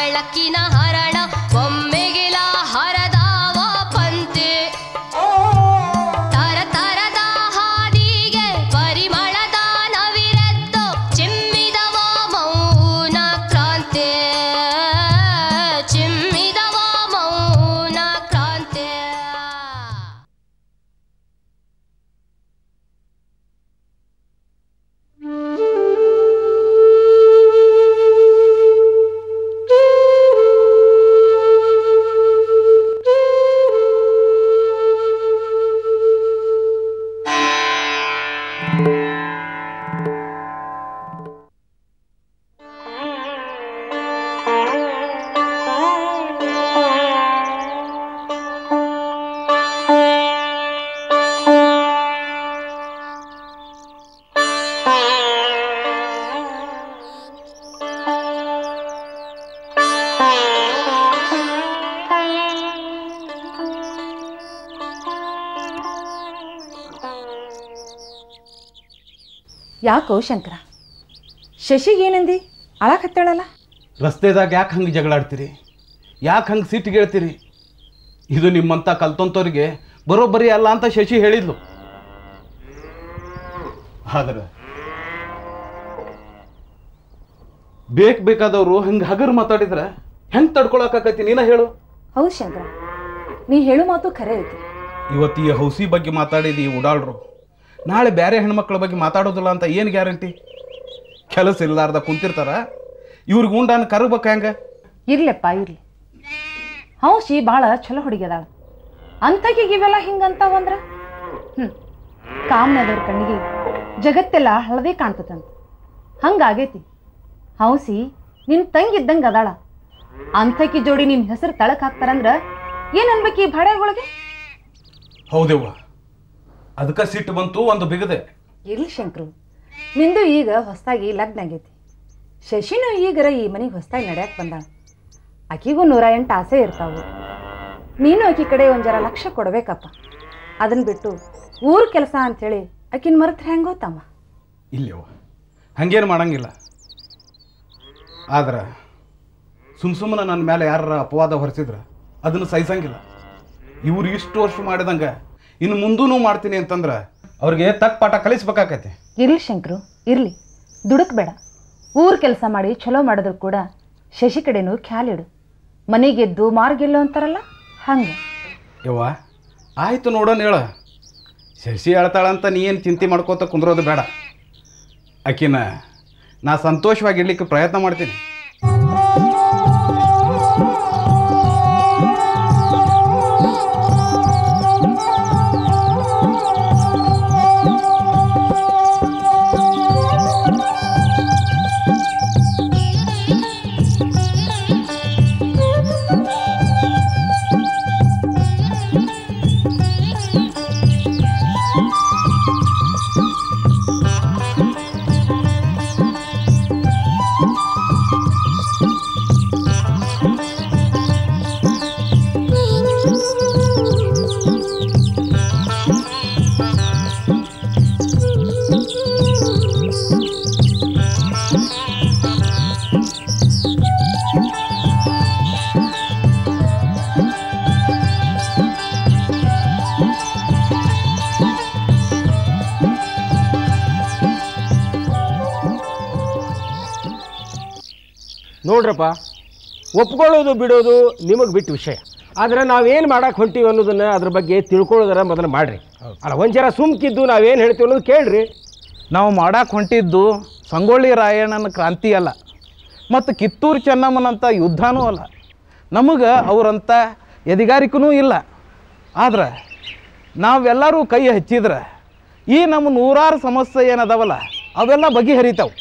ಬೆಳಕಿನ ಹರಣ ಒಮ್ಮೆಗಿಲ ಹರದಾವ ಪಂತೆ ತರ ತರದ ಹಾದಿಗೆ ಪರಿಮಳದ ನವಿರೆದ್ದು ಚಿಮ್ಮಿದವ ಮೌನ ಕ್ರಾಂತಿ ಚಿಮ್ಮಿದವ ಮೌನ ಕ್ರಾಂತಿ ಯಾಕೋ ಶಂಕರ ಶಶಿಗೇನಂದಿ ಅಳಕತ್ತಾಳಲ್ಲ ರಸ್ತೆದಾಗ ಯಾಕೆ ಹಂಗೆ ಜಗಳಾಡ್ತೀರಿ ಯಾಕೆ ಹಂಗೆ ಸಿಟ್ಟಿಗೆ ಹೇಳ್ತೀರಿ ಇದು ನಿಮ್ಮಂಥ ಕಲ್ತಂತವ್ರಿಗೆ ಬರೋಬ್ಬರಿ ಅಲ್ಲ ಅಂತ ಶಶಿ ಹೇಳಿದ್ಲು ಆದ್ರೆ ಬೇಕು ಬೇಕಾದವರು ಹಂಗೆ ಹಗರು ಮಾತಾಡಿದ್ರೆ ಹೆಂಗೆ ತಡ್ಕೊಳಕಾಕತಿ ನೀನ ಹೇಳು ಹೌದು ಶಂಕರ ನೀ ಹೇಳು ಮಾತು ಖರೆ ಐತಿ ಇವತ್ತು ಈ ಹೌಸಿ ಬಗ್ಗೆ ಮಾತಾಡಿದಿ ಉಡಾಳ್ರು ನಾಳೆ ಬೇರೆ ಹೆಣ್ಮಕ್ಳ ಬಗ್ಗೆ ಮಾತಾಡೋದಿಲ್ಲ ಅಂತ ಏನು ಗ್ಯಾರಂಟಿ ಕೆಲಸ ಇಲ್ಲಾರ್ದ ಕುಂತಿರ್ತಾರ ಇವ್ರಿಗೆ ಉಂಡಾನ ಕರಬೇಕು ಹೆಂಗೆ ಇರ್ಲಪ್ಪ ಇರ್ಲಿ ಹೌಸಿ ಭಾಳ ಚಲೋ ಹುಡುಗಿದಾಳ ಅಂಥಕಿಗೆ ಇವೆಲ್ಲ ಹಿಂಗಂತಾವಂದ್ರ ಹ್ಞೂ ಕಾಮ್ನದವ್ರ ಕಣ್ಣಿಗೆ ಜಗತ್ತೆಲ್ಲ ಹಳದೇ ಕಾಣ್ತದಂತ ಹಂಗಾಗೈತಿ ಹೌಸಿ ನಿನ್ ತಂಗಿದ್ದಂಗೆ ಅದಾಳ ಅಂಥಕಿ ಜೋಡಿ ನಿನ್ನ ಹೆಸರು ತಳಕ್ ಹಾಕ್ತಾರಂದ್ರ ಏನ್ ಅನ್ಬೇಕು ಈ ಭಾಡೆಗಳಿಗೆ ಹೌದೇವ್ವ ಅದಕ್ಕೆ ಸಿಟ್ಟು ಬಂತು ಒಂದು ಬಿಗದೆ ಇರ್ಲಿ ಶಂಕ್ರು ನಿಂದು ಈಗ ಹೊಸದಾಗಿ ಲಗ್ನ ಆಗೈತಿ ಶಶಿನೂ ಈಗರ ಈ ಮನೆಗೆ ಹೊಸದಾಗಿ ನಡ್ಯಾಕ್ ಬಂದಾಳ ಆಕಿಗೂ ನೂರ ಎಂಟು ಆಸೆ ಇರ್ತಾವು ನೀನು ಆಕಿ ಕಡೆ ಒಂದು ಜರ ಲಕ್ಷ ಕೊಡ್ಬೇಕಪ್ಪ ಅದನ್ನ ಬಿಟ್ಟು ಊರ್ ಕೆಲಸ ಅಂಥೇಳಿ ಆಕಿನ ಮರೆತ್ರೆ ಹೆಂಗೋ ತಮ್ಮ ಇಲ್ಲವ್ವ ಹಂಗೇನು ಮಾಡಂಗಿಲ್ಲ ಆದ್ರೆ ಸುಮ್ ಸುಮ್ಮನೆ ನನ್ನ ಮೇಲೆ ಯಾರ ಅಪವಾದ ಹೊರಿಸಿದ್ರೆ ಅದನ್ನು ಸಹಿಸಂಗಿಲ್ಲ ಇವ್ರು ಇಷ್ಟು ವರ್ಷ ಮಾಡಿದಂಗೆ ಇನ್ನು ಮುಂದೂ ಮಾಡ್ತೀನಿ ಅಂತಂದ್ರೆ ಅವ್ರಿಗೆ ತಕ್ಕ ಪಾಠ ಕಲಿಸ್ಬೇಕಾಕೈತಿ ಇರ್ಲಿ ಶಂಕ್ರು ಇರ್ಲಿ ದುಡುಕ್ ಬೇಡ ಊರ್ ಕೆಲಸ ಮಾಡಿ ಚಲೋ ಮಾಡಿದ್ರು ಕೂಡ ಶಶಿ ಕಡೆನೂ ಖ್ಯಾಲಿಡು ಮನೆಗೆದ್ದು ಮಾರ್ಗೆಲ್ಲೋ ಅಂತಾರಲ್ಲ ಹಂಗೆ ಯವ್ವ ಆಯ್ತು ನೋಡೋಣ ಹೇಳ ಶಶಿ ಹೇಳ್ತಾಳಂತ ನೀ ಏನು ಚಿಂತೆ ಮಾಡ್ಕೋತ ಕುಂದ್ರೋದು ಬೇಡ ಆಕಿನ ನಾ ಸಂತೋಷವಾಗಿರ್ಲಿಕ್ಕೆ ಪ್ರಯತ್ನ ಮಾಡ್ತೀನಿ ನೋಡ್ರಪ್ಪ ಒಪ್ಕೊಳ್ಳೋದು ಬಿಡೋದು ನಿಮಗೆ ಬಿಟ್ಟು ವಿಷಯ ಆದರೆ ನಾವೇನು ಮಾಡಕ್ಕೆ ಹೊಂಟೀವಿ ಅನ್ನೋದನ್ನ ಅದ್ರ ಬಗ್ಗೆ ತಿಳ್ಕೊಳ್ಳೋದರ ಮೊದಲು ಮಾಡ್ರಿ ಅಲ್ಲ ಒಂದು ಜರ ಸುಮ್ಕಿದ್ದು ನಾವೇನು ಹೇಳ್ತೀವಿ ಅನ್ನೋದು ಕೇಳ್ರಿ ನಾವು ಮಾಡಕ್ಕೆ ಹೊಂಟಿದ್ದು ಸಂಗೊಳ್ಳಿ ರಾಯಣ್ಣನ ಕ್ರಾಂತಿ ಅಲ್ಲ ಮತ್ತು ಕಿತ್ತೂರು ಚೆನ್ನಮ್ಮನಂಥ ಯುದ್ಧನೂ ಅಲ್ಲ ನಮಗೆ ಅವರಂಥ ಎದಿಗಾರಿಕನೂ ಇಲ್ಲ ಆದ್ರೆ ನಾವೆಲ್ಲರೂ ಕೈ ಹಚ್ಚಿದ್ರೆ ಈ ನಮ್ಮ ನೂರಾರು ಸಮಸ್ಯೆ ಏನದಾವಲ್ಲ ಅವೆಲ್ಲ ಬಗೆಹರಿತಾವೆ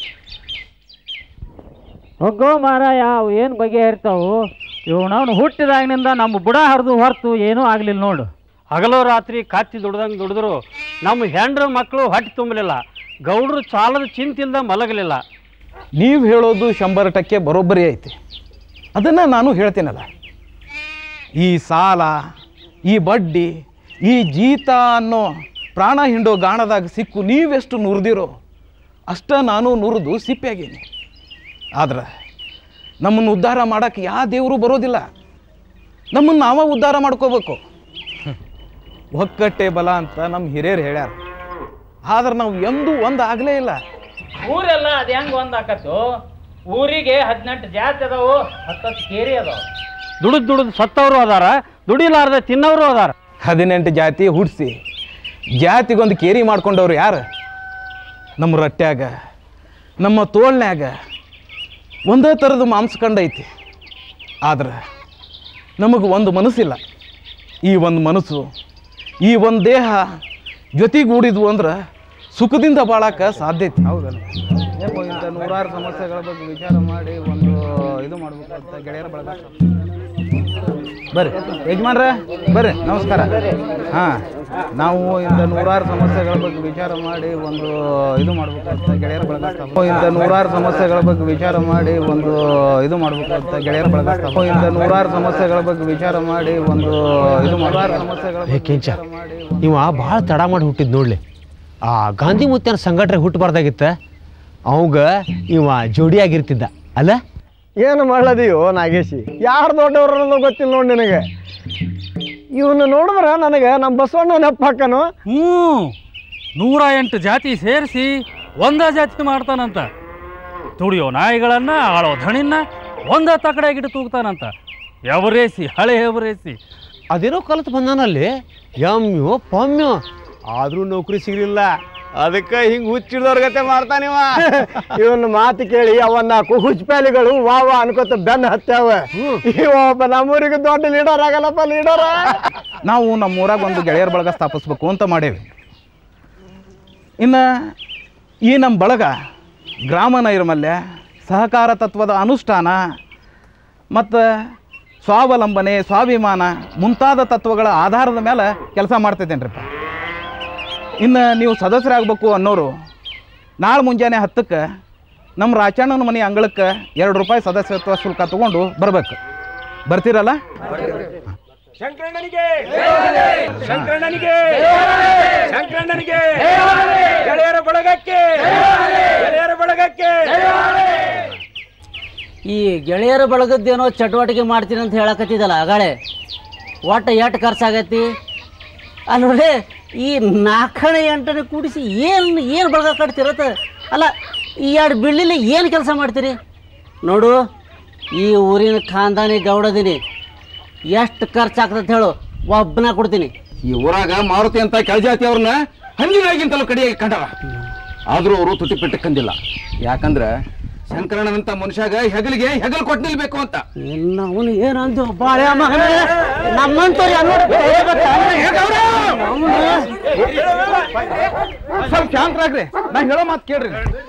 ಹೋಗೋ ಮಾರಾಯ ಅವು ಏನು ಬಗೆಹರಿತಾವು ಇವು ನಾವು ಹುಟ್ಟಿದಾಗಿನಿಂದ ನಮ್ಮ ಬುಡ ಹರಿದು ಹೊರತು ಏನೂ ಆಗಲಿಲ್ಲ ನೋಡು ಹಗಲು ರಾತ್ರಿ ಕತ್ತಿ ದುಡ್ದಂಗೆ ದುಡಿದ್ರು ನಮ್ಮ ಹೆಂಡ್ರ ಮಕ್ಕಳು ಹೊಟ್ಟೆ ತುಂಬಲಿಲ್ಲ ಗೌಡ್ರು ಸಾಲದ ಚಿಂತಿಲ್ದ ಮಲಗಲಿಲ್ಲ ನೀವು ಹೇಳೋದು ಶಂಬರ ಟಕ್ಕೆ ಬರೋಬ್ಬರಿ ಐತಿ ಅದನ್ನು ನಾನು ಹೇಳ್ತೀನಲ್ಲ ಈ ಸಾಲ ಈ ಬಡ್ಡಿ ಈ ಜೀತ ಅನ್ನೋ ಪ್ರಾಣ ಹಿಂಡೋ ಗಾಣದಾಗ ಸಿಕ್ಕು ನೀವೆಷ್ಟು ನುರಿದಿರೋ ಅಷ್ಟ ನಾನು ನುರಿದು ಸಿಪ್ಪಾಗೀನಿ ಆದ್ರೆ ನಮ್ಮನ್ನು ಉದ್ಧಾರ ಮಾಡೋಕ್ಕೆ ಯಾವ ದೇವರು ಬರೋದಿಲ್ಲ ನಮ್ಮನ್ನು ನಾವ ಉದ್ಧಾರ ಮಾಡ್ಕೋಬೇಕು ಹ್ಮ್. ಒಕ್ಕಟ್ಟೆ ಬಲ ಅಂತ ನಮ್ಮ ಹಿರಿಯರು ಹೇಳ್ಯಾರ ಆದ್ರೆ ನಾವು ಎಂದೂ ಒಂದು ಆಗಲೇ ಇಲ್ಲ ಊರೆಲ್ಲ ಅದು ಹೆಂಗೆ ಒಂದು ಆಕತ್ತು ಊರಿಗೆ ಹದಿನೆಂಟು ಜಾತಿ ಅದಾವು ಹತ್ತತ್ತು ಕೇರಿ ಅದಾವ ದುಡಿದು ದುಡಿದು ಸತ್ತವರು ಅದಾರ ದುಡಿಲಾರ್ದೆ ತಿನ್ನೋರು ಅದಾರ ಹದಿನೆಂಟು ಜಾತಿ ಹುಡ್ಸಿ ಜಾತಿಗೊಂದು ಕೇರಿ ಮಾಡ್ಕೊಂಡವ್ರು ಯಾರು ನಮ್ಮ ರಟ್ಟ್ಯಾಗ ನಮ್ಮ ತೋಳ್ನ್ಯಾಗ ಒಂದೇ ಥರದ ಮಾಂಸ ಕಂಡೈತಿ ಆದ್ರೆ ನಮಗೆ ಒಂದು ಮನಸ್ಸಿಲ್ಲ ಈ ಒಂದು ಮನಸ್ಸು ಈ ಒಂದು ದೇಹ ಜೊತೆಗೂಡಿದ್ವು ಅಂದ್ರೆ ಸುಖದಿಂದ ಬಾಳಕ್ಕೆ ಸಾಧ್ಯತೆ ಹೌದಲ್ಲ ಇಂಥ ನೂರಾರು ಸಮಸ್ಯೆಗಳ ಬಗ್ಗೆ ವಿಚಾರ ಮಾಡಿ ಒಂದು ಇದು ಮಾಡ್ಬೇಕು ಅಂತ ಗೆಳೆಯರ ಬಳಗ ಬರ್ರಿ ಯಜಮಾನ್ರ ಬರ್ರಿ ನಮಸ್ಕಾರ ಹಾಂ ನಾವು ಇಂಥ ನೂರಾರು ಸಮಸ್ಯೆಗಳ ಬಗ್ಗೆ ವಿಚಾರ ಮಾಡಿ ಒಂದು ಇದು ಮಾಡ್ಬೇಕು ಅಂತ ಗೆಳೆಯರ ಬಳಗ ಸ್ಥಾಪ- ಇಂಥ ನೂರಾರು ಸಮಸ್ಯೆಗಳ ಬಗ್ಗೆ ವಿಚಾರ ಮಾಡಿ ಒಂದು ಇದು ಮಾಡ್ಬೇಕು ಅಂತ ಗೆಳೆಯರ ಬಳಗ ಸ್ಥಾಪ- ಇಂಥ ನೂರಾರು ಸಮಸ್ಯೆಗಳ ಬಗ್ಗೆ ವಿಚಾರ ಮಾಡಿ ಒಂದು ಇದು ನೂರಾರು ಸಮಸ್ಯೆಗಳ ಏ ಕೆಂಚ ಇವ ಭಾಳ ತಡ ಮಾಡಿ ಹುಟ್ಟಿದ್ ನೋಡ್ಲಿ ಆ ಗಾಂಧಿ ಮುತ್ತನ ಸಂಘಟನೆ ಹುಟ್ಟಬಾರ್ದಾಗಿತ್ತ ಅವಾಗ ಇವ ಜೋಡಿಯಾಗಿರ್ತಿದ್ದ ಅಲ್ಲ ಏನು ಮಾಡ್ಲದಿಯೋ ನಾಗೇಶಿ ಯಾರು ದೊಡ್ಡವ್ರು ಅನ್ನೋದು ಗೊತ್ತಿಲ್ಲ ನೋಡಿ ನಿನಗೆ ಇವನು ನೋಡಿದ್ರೆ ನನಗೆ ನಮ್ಮ ಬಸವಣ್ಣ ನೆಪ್ಪಾಕನು ಹ್ಞೂ ನೂರ ಎಂಟು ಜಾತಿ ಸೇರಿಸಿ ಒಂದ ಜಾತಿ ಮಾಡ್ತಾನಂತ ತುಡಿಯೋ ನಾಯಿಗಳನ್ನ ಆಳೋ ಧಣಿನ ಒಂದ ತಕಡೆಗಿಟ್ಟು ತೂಗ್ತಾನಂತ ಎವರೇಸಿ ಹಳೆ ಎವರೇಸಿ ಅದೇನೋ ಕಲಿತು ಬಂದಾನಲ್ಲಿ ಯಮ್ಯೋ ಪಮ್ಯೋ ಆದ್ರೂ ನೌಕರಿ ಸಿಗ್ಲಿಲ್ಲ ಅದಕ್ಕೆ ಹಿಂಗೆ ಹುಚ್ಚಿಡ್ದವ್ರ ಗತೆ ಮಾಡ್ತಾನಿವ ಇವನ ಮಾತು ಕೇಳಿ ಅವನ್ನ ಹುಚ್ಚಪ್ಯಾಲಿಗಳು ವಾ ವಾ ಅನ್ಕೋತ ಬೆನ್ನ ಹತ್ಯಾವ ಇವ ಒಬ್ಬ ನಮ್ಮೂರಿಗೆ ದೊಡ್ಡ ಲೀಡರ್ ಆಗಲ್ಲಪ್ಪ ಲೀಡರ್ ನಾವು ನಮ್ಮ ಊರಾಗ ಒಂದು ಗೆಳೆಯರ ಬಳಗ ಸ್ಥಾಪಿಸ್ಬೇಕು ಅಂತ ಮಾಡೇವಿ ಇನ್ನು ಈ ನಮ್ಮ ಬಳಗ ಗ್ರಾಮ ನೈರ್ಮಲ್ಯ ಸಹಕಾರ ತತ್ವದ ಅನುಷ್ಠಾನ ಮತ್ತು ಸ್ವಾವಲಂಬನೆ ಸ್ವಾಭಿಮಾನ ಮುಂತಾದ ತತ್ವಗಳ ಆಧಾರದ ಮೇಲೆ ಕೆಲಸ ಮಾಡ್ತಿದ್ದೇನ್ರಿಪ್ಪ ಇನ್ನು ನೀವು ಸದಸ್ಯರಾಗಬೇಕು ಅನ್ನೋರು ನಾಳೆ ಮುಂಜಾನೆ ಹತ್ತಕ್ಕೆ ನಮ್ಮ ರಾಚಣ್ಣನ ಮನೆ ಅಂಗಳಕ್ಕೆ ಎರಡು ರೂಪಾಯಿ ಸದಸ್ಯತ್ವ ಶುಲ್ಕ ತಗೊಂಡು ಬರಬೇಕು ಬರ್ತೀರಲ್ಲ ಶಂಕರಣ್ಣನಿಗೆ ಶಂಕರಣ್ಣನಿಗೆ ಶಂಕರಣ್ಣನಿಗೆ ಗೆಳೆಯರ ಬಳಗಕ್ಕೆ ಗೆಳೆಯರ ಬಳಗಕ್ಕೆ ಈ ಗೆಳೆಯರ ಬಳಗದ್ದೇನೋ ಚಟುವಟಿಕೆ ಮಾಡ್ತೀನಿ ಅಂತ ಹೇಳಕತ್ತಿದ್ದಲ್ಲ ಆಗಾಳೆ ಒಟ್ಟು ಎಷ್ಟು ಖರ್ಚಾಗೈತಿ ಅಲ್ರಿ ಈ ನಾಲ್ಕನೇ ಎಂಟನೇ ಕೂಡಿಸಿ ಏನು ಏನು ಬಳಗ ಕಟ್ತಿರತ್ತ ಅಲ್ಲ ಈ ಎರಡು ಬಿಳ್ಳಿಲಿ ಏನು ಕೆಲಸ ಮಾಡ್ತೀರಿ ನೋಡು ಈ ಊರಿನ ಖಾನ್ದಾನಿ ಗೌಡದೀನಿ ಎಷ್ಟು ಖರ್ಚಾಗ್ತದೆ ಹೇಳು ಒಬ್ಬನ ಕೊಡ್ತೀನಿ ಈ ಊರಾಗ ಮಾರುತಿ ಅಂತ ಕೆಳಜಾತಿ ಅವ್ರನ್ನ ಹಂದಿನಾಗಿಂತಲೂ ಕಡಿಯಾಗಿ ಕಂಡವ ಆದ್ರೂ ಅವರು ತುಟಿ ಕಂದಿಲ್ಲ ಯಾಕಂದ್ರ ಶಂಕರಣ್ಣನಂತ ಮನುಷ್ಯಾಗ ಹೆಗಲಿಗೆ ಹೆಗಲು ಕೊಟ್ಟು ನಿಲ್ಬೇಕು ಅಂತ ಅವನು ಏನು ಅಂದು ಬಾಳೆ ಮಗನೇ ನಮ್ಮಂತವ್ರು ಸ್ವಲ್ಪ ಶಾಂತರಾಗ್ರಿ ನಾ ಹೇಳೋ ಮಾತು ಕೇಳ್ರಿ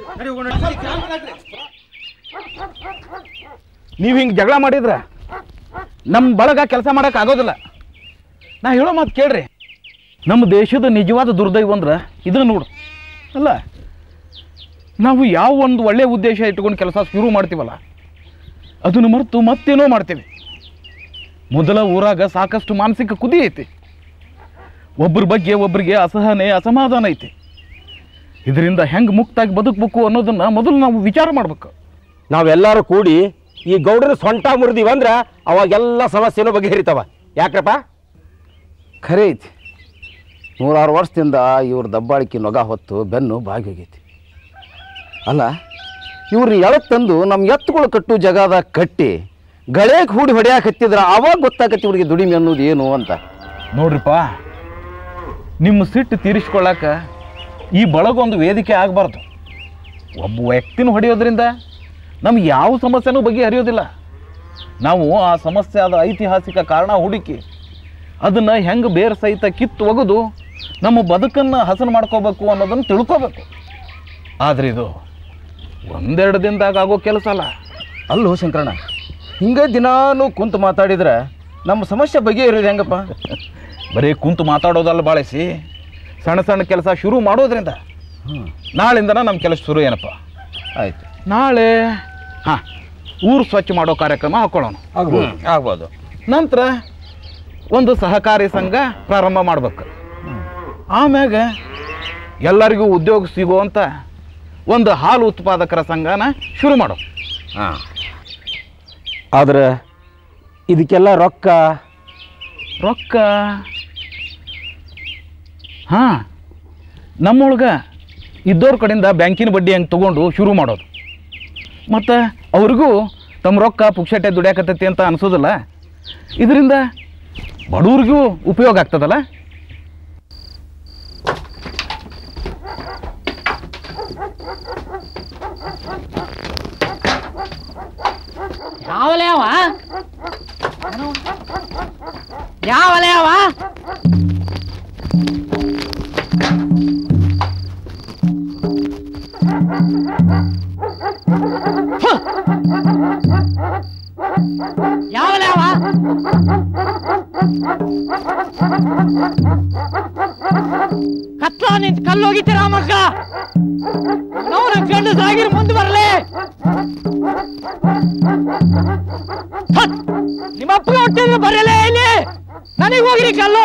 ನೀವು ಹಿಂಗೆ ಜಗಳ ಮಾಡಿದ್ರ ನಮ್ಮ ಬಳಗ ಕೆಲಸ ಮಾಡಕ್ ಆಗೋದಿಲ್ಲ ನಾ ಹೇಳೋ ಮಾತು ಕೇಳ್ರಿ ನಮ್ಮ ದೇಶದ ನಿಜವಾದ ದುರ್ದೈವ ಅಂದ್ರೆ ಇದನ್ನ ನೋಡು ಅಲ್ಲ ನಾವು ಯಾವ ಒಂದು ಒಳ್ಳೆಯ ಉದ್ದೇಶ ಇಟ್ಕೊಂಡು ಕೆಲಸ ಶುರು ಮಾಡ್ತೀವಲ್ಲ ಅದನ್ನು ಮರೆತು ಮತ್ತೇನೋ ಮಾಡ್ತೀವಿ ಮೊದಲ ಊರಾಗ ಸಾಕಷ್ಟು ಮಾನಸಿಕ ಕುದಿ ಐತಿ ಒಬ್ಬರ ಬಗ್ಗೆ ಒಬ್ಬರಿಗೆ ಅಸಹನೆ ಅಸಮಾಧಾನ ಐತಿ ಇದರಿಂದ ಹೆಂಗೆ ಮುಕ್ತಾಗಿ ಬದುಕಬೇಕು ಅನ್ನೋದನ್ನ ಮೊದಲು ನಾವು ವಿಚಾರ ಮಾಡ್ಬೇಕು ನಾವೆಲ್ಲರೂ ಕೂಡಿ ಈ ಗೌಡರ ಸೊಂಟ ಮುರಿದಿವಂದ್ರ ಅವಾಗೆಲ್ಲ ಸಮಸ್ಯೆನೂ ಬಗೆಹರಿತಾವ ಯಾಕ್ರಪ್ಪ ಖರೆ ಐತಿ ನೂರಾರು ವರ್ಷದಿಂದ ಇವ್ರ ದಬ್ಬಾಳಿಕೆ ನೊಗ ಹೊತ್ತು ಬೆನ್ನು ಬಾಗಿ ಹೋಗೈತಿ ಅಲ್ಲ ಇವ್ರನ್ನ ಎಳತ್ ತಂದು ನಮ್ಮ ಎತ್ತುಗಳು ಕಟ್ಟು ಜಗದ ಕಟ್ಟಿ ಗಳೇಕ್ ಹೂಡಿ ಹೊಡ್ಯಾಕ ಹತ್ತಿದ್ರ ಅವಾಗ ಗೊತ್ತಾಗತ್ತೆ ಇವ್ರಿಗೆ ದುಡಿಮೆ ಅನ್ನೋದು ಏನು ಅಂತ ನೋಡ್ರಿಪ್ಪ ನಿಮ್ಮ ಸಿಟ್ಟು ತೀರಿಸ್ಕೊಳ್ಳಾಕ ಈ ಬಳಗೊಂದು ವೇದಿಕೆ ಆಗಬಾರ್ದು ಒಬ್ಬ ವ್ಯಕ್ತಿನ ಹೊಡೆಯೋದ್ರಿಂದ ನಮ್ಗೆ ಯಾವ ಸಮಸ್ಯೆನೂ ಬಗೆಹರಿಯೋದಿಲ್ಲ ನಾವು ಆ ಸಮಸ್ಯೆ ಆದ ಐತಿಹಾಸಿಕ ಕಾರಣ ಹುಡುಕಿ ಅದನ್ನು ಹೆಂಗೆ ಬೇರೆ ಸಹಿತ ಕಿತ್ತು ಒಗೆದು ನಮ್ಮ ಬದುಕನ್ನು ಹಸನು ಮಾಡ್ಕೋಬೇಕು ಅನ್ನೋದನ್ನು ತಿಳ್ಕೋಬೇಕು ಆದ್ರೆ ಇದು ಒಂದೆರಡು ದಿನದಾಗ ಆಗೋ ಕೆಲಸ ಅಲ್ಲ ಅಲ್ಲೋ ಶಂಕರಣ್ಣ ಹಿಂಗೆ ದಿನಾನು ಕುಂತು ಮಾತಾಡಿದ್ರೆ ನಮ್ಮ ಸಮಸ್ಯೆ ಬಗೆಹರಿಯೋದು ಹೆಂಗಪ್ಪ ಬರೀ ಕುಂತು ಮಾತಾಡೋದಲ್ಲ ಬಾಳಿಸಿ ಸಣ್ಣ ಸಣ್ಣ ಕೆಲಸ ಶುರು ಮಾಡೋದ್ರಿಂದ ನಾಳಿಂದನ ನಮ್ಮ ಕೆಲಸ ಶುರು ಏನಪ್ಪ ಆಯ್ತು ನಾಳೆ ಹಾಂ ಊರು ಸ್ವಚ್ಛ ಮಾಡೋ ಕಾರ್ಯಕ್ರಮ ಹಾಕೊಳ್ಳೋಣ ಆಗ್ಬೋದು ನಂತರ ಒಂದು ಸಹಕಾರಿ ಸಂಘ ಪ್ರಾರಂಭ ಮಾಡ್ಬೇಕು ಆಮ್ಯಾಗ ಎಲ್ಲರಿಗೂ ಉದ್ಯೋಗ ಸಿಗುವಂಥ ಒಂದು ಹಾಲು ಉತ್ಪಾದಕರ ಸಂಘನ ಶುರು ಮಾಡೋ ಹಾಂ ಆದ್ರೆ ಇದಕ್ಕೆಲ್ಲ ರೊಕ್ಕ ರೊಕ್ಕ ಹಾಂ ನಮ್ಮೊಳಗೆ ಇದ್ದವ್ರ ಕಡೆಯಿಂದ ಬ್ಯಾಂಕಿನ ಬಡ್ಡಿ ಹಂಗೆ ತೊಗೊಂಡು ಶುರು ಮಾಡೋದು ಮತ್ತು ಅವ್ರಿಗೂ ತಮ್ಮ ರೊಕ್ಕ ಪುಕ್ಷಟೆ ದುಡಿಯಾಕತ್ತೈತಿ ಅಂತ ಅನಿಸೋದಿಲ್ಲ ಇದರಿಂದ ಬಡವ್ರಿಗೂ ಉಪಯೋಗ ಆಗ್ತದಲ್ಲ ಯಾವಲೆ ಅವ ಯಾವಲೆ ಅವ ಯಾವಲೆ ಅವ ಕತ್ಲ ನಿಂತ ಕಲ್ಲು ಹೋಗಿತ್ತೀರ ಮಕ್ಕ ನೋಡ ಗಂಡು ಸಾಗಿರ್ ಮುಂದೆ ಬರಲೇ ನಿಮ್ಮ ಅಪ್ಪಗೆ ಹೊಟ್ಟಿದ್ರೆ ಬರಲೇ ಇಲ್ಲಿ ನನಗೆ ಹೋಗಿರಿ ಕಲ್ಲು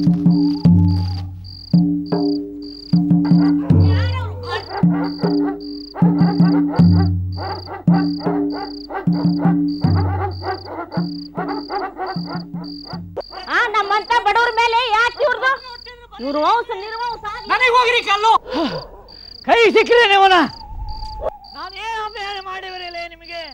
ಆ ನಮ್ಮಂತ ಬಡವ್ರ ಮೇಲೆ ಯಾಕೆ ಇವ್ರದು ಇವ್ರು ವಂಶ ನಿರ್ವಂಶ ನನಗೆ ಹೋಗಿರಿ ಕಲ್ಲು ಕೈ ಸಿಕ್ಕ್ರಿ ನೀವನ ನಾನೇನು ಅಭಿಯಾನ ಮಾಡಿವರಿಲ್ಲ ನಿಮಗೆ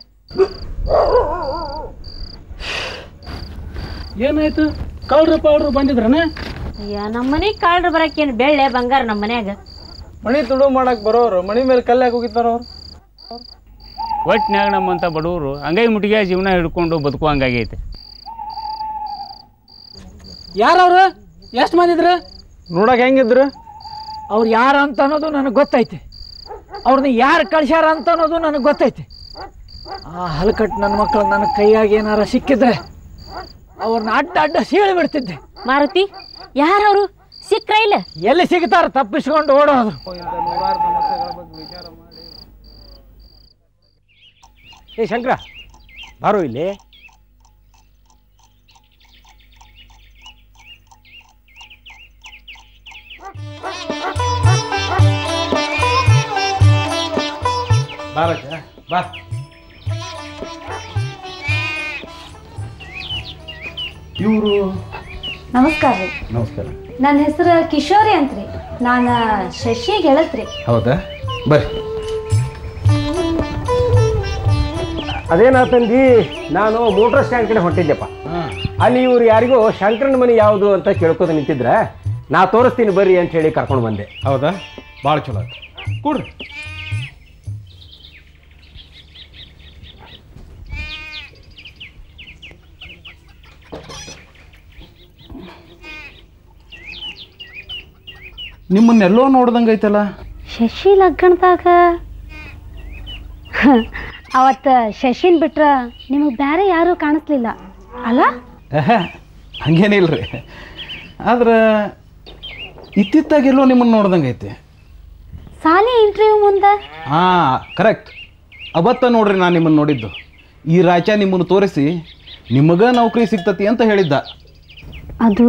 ಏನಾಯ್ತು ಕಳ್ರು ಪೌಡ್ರು ಬಂದಿದ್ರನ ಅಯ್ಯ ನಮ್ಮ ಮನೆಗೆ ಕಾಳ್ರು ಬರಕ್ಕೇನು ಬೆಳ್ಳೆ ಬಂಗಾರ ನಮ್ಮ ಮನ್ಯಾಗ ಮಣಿ ತುಡು ಮಾಡಕ್ಕೆ ಬರೋರು ಮಣಿ ಮೇಲೆ ಕಲ್ಲಾಗಿ ಹೋಗಿತ್ತಾರ ಅವ್ರು ಒಟ್ಟಿನಾಗ ನಮ್ಮಂಥ ಬಡವರು ಹಂಗೈ ಮುಟ್ಟಿಗೆ ಜೀವನ ಹಿಡ್ಕೊಂಡು ಬದುಕುವಂಗಾಗೈತೆ ಯಾರವ್ರು ಎಷ್ಟು ಮಂದಿ ಇದ್ರು ನೋಡಕ್ಕೆ ಹೆಂಗಿದ್ರು ಅವ್ರು ಯಾರು ಅಂತ ಅನ್ನೋದು ನನಗೆ ಗೊತ್ತೈತಿ ಅವ್ರನ್ನ ಯಾರು ಕಳ್ಸ್ಯಾರ ಅಂತ ಅನ್ನೋದು ನನಗೆ ಗೊತ್ತೈತಿ ಆ ಹಲಕಟ್ಟು ನನ್ನ ಮಕ್ಕಳು ನನ್ನ ಕೈಯಾಗ ಏನಾರ ಸಿಕ್ಕಿದ್ರೆ ಅವ್ರನ್ನ ಅಡ್ಡ ಅಡ್ಡ ಸೀಳಿ ಬಿಡ್ತಿದ್ದೆ ಮಾರುತಿ ಯಾರವರು ಸಿಕ್ರ ಇಲ್ಲ ಎಲ್ಲಿ ಸಿಗ್ತಾರ ತಪ್ಪಿಸ್ಕೊಂಡು ಓಡೋದು ಏ ಶಂಕರ ಬಾರೋ ಇಲ್ಲಿ ಬಾರಕ್ಕ ಬಾ ಇವರು ನಮಸ್ಕಾರ ರೀ ನಮಸ್ಕಾರ ನನ್ನ ಹೆಸರು ಕಿಶೋರಿ ಅಂತ್ರಿ ನಾನು ಶಶಿ ಗೆಳತ್ರಿ ಹೌದಾ ಬರ್ರಿ ಅದೇನಾತಂದಿ ನಾನು ಮೋಟರ್ ಸ್ಟ್ಯಾಂಡ್ ಕಡೆ ಹೊಂಟಿದ್ದೆಪ್ಪ ಅಲ್ಲಿ ಇವ್ರು ಯಾರಿಗೋ ಶಂಕರನ ಮನೆ ಯಾವುದು ಅಂತ ಕೇಳ್ಕೊತ ನಿಂತಿದ್ರೆ ನಾ ತೋರಿಸ್ತೀನಿ ಬರ್ರಿ ಅಂತ ಹೇಳಿ ಕರ್ಕೊಂಡು ಬಂದೆ ಹೌದಾ ಭಾಳ ಚಲೋ ಆಯ್ತು ಕೂಡ್ರಿ ನಿಮ್ಮನ್ನೆಲ್ಲೋ ನೋಡ್ದಂಗೆ ಐತಲ್ಲ ಶಶಿ ಲಗ್ನದಾಗ ಅವತ್ತು ಶಶಿನ್ ಬಿಟ್ರ ನಿಮಗೆ ಬೇರೆ ಯಾರೂ ಕಾಣಿಸ್ಲಿಲ್ಲ ಅಲ್ಲ ಆಹಾ, ಹಂಗೇನಿಲ್ರಿ ಆದ್ರೆ ಇತ್ತಿತ್ತಾಗೆಲ್ಲೋ ನಿಮ್ಮನ್ನು ನೋಡ್ದಂಗೆ ಐತಿ ಸಾಲಿ ಇಂಟರ್ವ್ಯೂ ಮುಂದೆ ಹಾಂ ಕರೆಕ್ಟ್ ಅವತ್ತ ನೋಡ್ರಿ ನಾನು ನಿಮ್ಮನ್ನು ನೋಡಿದ್ದು ಈ ರಾಜ ನಿಮ್ಮನ್ನು ತೋರಿಸಿ ನಿಮಗ ನೌಕರಿ ಸಿಗ್ತತಿ ಅಂತ ಹೇಳಿದ್ದ ಅದು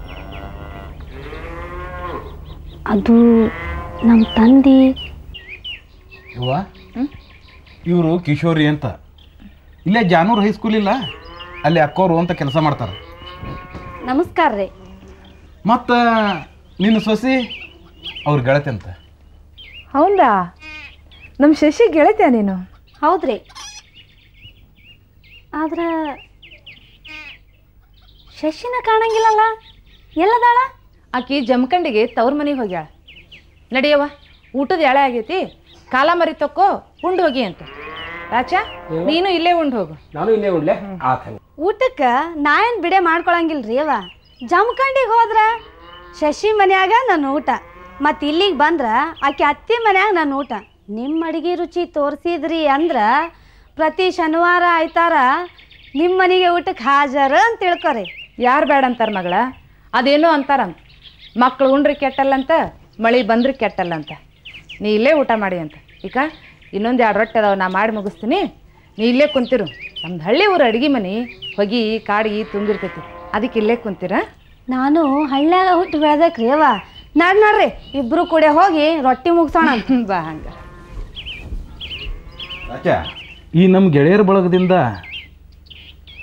ಅದು ನಮ್ಮ ತಂದೆ ಇವ ಇವರು ಕಿಶೋರಿ ಅಂತ ಇಲ್ಲೇ ಜಾನೂರ್ ಹೈಸ್ಕೂಲ್ ಇಲ್ಲ ಅಲ್ಲಿ ಅಕ್ಕೋರು ಅಂತ ಕೆಲಸ ಮಾಡ್ತಾರೆ ನಮಸ್ಕಾರ ರೀ ಮತ್ತು ನಿನ್ನ ಸೊಸಿ ಅವ್ರ ಗೆಳತಿ ಅಂತ ಹೌದಾ ನಮ್ಮ ಶಶಿ ಗೆಳತಿಯ ನೀನು ಹೌದ್ರಿ ಆದ್ರೆ ಶಶಿನ ಕಾಣಂಗಿಲ್ಲಲ್ಲ ಎಲ್ಲದಾಳ ಆಕಿ ಜಮಖಂಡಿಗೆ ತವ್ರ ಮನೆಗೆ ಹೋಗ್ಯಾಳ ನಡಿಯವ್ವ ಊಟದ ಎಳೆ ಆಗೈತಿ ಕಾಲ ಮರಿ ತಕ್ಕೋ ಉಂಡು ಹೋಗಿ ಅಂತ ರಾಚ ನೀನು ಇಲ್ಲೇ ಉಂಡು ಹೋಗು ನಾನು ಇಲ್ಲೇ ಉಂಡ್ಲೆ ಆತ ಊಟಕ್ಕೆ ನಾ ಏನು ಬಿಡೆ ಮಾಡ್ಕೊಳಂಗಿಲ್ರಿ ಅವ ಜಮಖಂಡಿಗೆ ಹೋದ್ರ ಶಶಿ ಮನ್ಯಾಗ ನನ್ನ ಊಟ ಮತ್ತು ಇಲ್ಲಿಗೆ ಬಂದ್ರ ಆಕೆ ಅತ್ತಿ ಮನ್ಯಾಗ ನನ್ನ ಊಟ ನಿಮ್ಮ ಅಡಿಗೆ ರುಚಿ ತೋರಿಸಿದ್ರಿ ಅಂದ್ರೆ ಪ್ರತಿ ಶನಿವಾರ ಆಯ್ತಾರ ನಿಮ್ಮ ಮನೆಗೆ ಊಟಕ್ಕೆ ಹಾಜರು ಅಂತ ತಿಳ್ಕೊರಿ ಯಾರು ಬೇಡ ಅಂತಾರ ಮಗಳ ಅದೇನೋ ಅಂತಾರಂತ ಮಕ್ಳು ಉಂಡ್ರಿ ಕೆಟ್ಟಲ್ಲಂತ ಮಳೆ ಬಂದ್ರೆ ಕೆಟ್ಟಲ್ಲಂತ ನೀ ಇಲ್ಲೇ ಊಟ ಮಾಡಿ ಅಂತ ಈಗ ಇನ್ನೊಂದು ಎರಡು ರೊಟ್ಟೆ ಅದಾವ ನಾ ಮಾಡಿ ಮುಗಿಸ್ತೀನಿ ನೀ ಇಲ್ಲೇ ಕುಂತಿರು ನಮ್ದು ಹಳ್ಳಿ ಊರು ಅಡ್ಗೆ ಮನೆ ಹೊಗಿ ಕಾಡಿಗೆ ತುಂಬಿರ್ತೈತಿ ಅದಕ್ಕೆ ಇಲ್ಲೇ ಕುಂತೀರ ನಾನು ಹಳ್ಳ್ಯಾಗ ಹುಟ್ಟು ಬೆಳೆದಕ್ರಿ ಅವ ನಡ್ ನೋಡ್ರಿ ಇಬ್ರು ಕೂಡ ಹೋಗಿ ರೊಟ್ಟಿ ಮುಗಿಸೋಣ ಬಾ ಹಂಗ ರಾಜ ಈ ನಮ್ಮ ಗೆಳೆಯರ ಬಳಗದಿಂದ